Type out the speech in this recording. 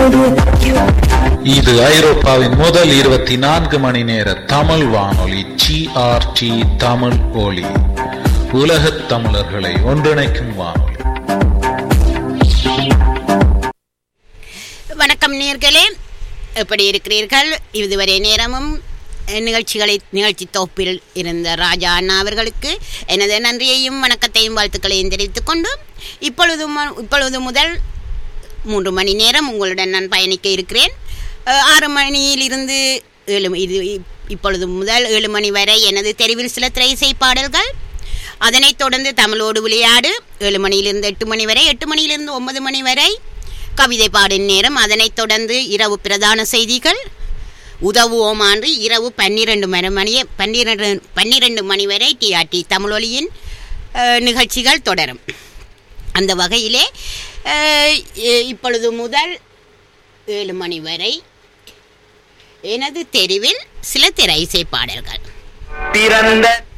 இது ஐரோப்பாவின் முதல் இருபத்தி நான்கு மணி நேர தமிழ் வானொலி ஜிஆர்டி தமிழ் ஒலி உலகத் தமிழர்களை ஒன்றிணைக்கும் வானொலி வணக்கம் நேர்களே எப்படி இருக்கிறீர்கள் இதுவரை நேரமும் அஹ், நிகழ்ச்சிகளை நிகழ்ச்சி தொகுப்பில் இருந்த ராஜா அண்ணா அவர்களுக்கு எனது நன்றியையும் வணக்கத்தையும் வாழ்த்துக்களையும் தெரிவித்துக் கொண்டு இப்பொழுது மு- இப்பொழுது முதல் மூன்று மணி நேரம் உங்களுடன் நான் பயணிக்க இருக்கிறேன் அஹ், ஆறு மணியிலிருந்து ஏழு ம- இது இ- இப்பொழுது முதல் ஏழு மணி வரை எனது தெருவில் சில திரைசை பாடல்கள் அதனைத் தொடர்ந்து தமிழோடு விளையாடு ஏழு மணியிலிருந்து எட்டு மணி வரை எட்டு மணியிலிருந்து ஒன்பது மணி வரை கவிதை பாடும் நேரம் அதனைத் தொடர்ந்து இரவு பிரதான செய்திகள் உதவுவோமாண்டு இரவு பன்னிரெண்டு மணி மணி பன்னிரெண்டு பன்னிரெண்டு மணி வரை டிஆர்டி தமிழொலியின் அஹ், நிகழ்ச்சிகள் தொடரும் அந்த வகையிலே அஹ், இ- இப்பொழுது முதல் ஏழு மணி வரை எனது தெருவில் சில திரை இசை பாடல்கள் பிறந்த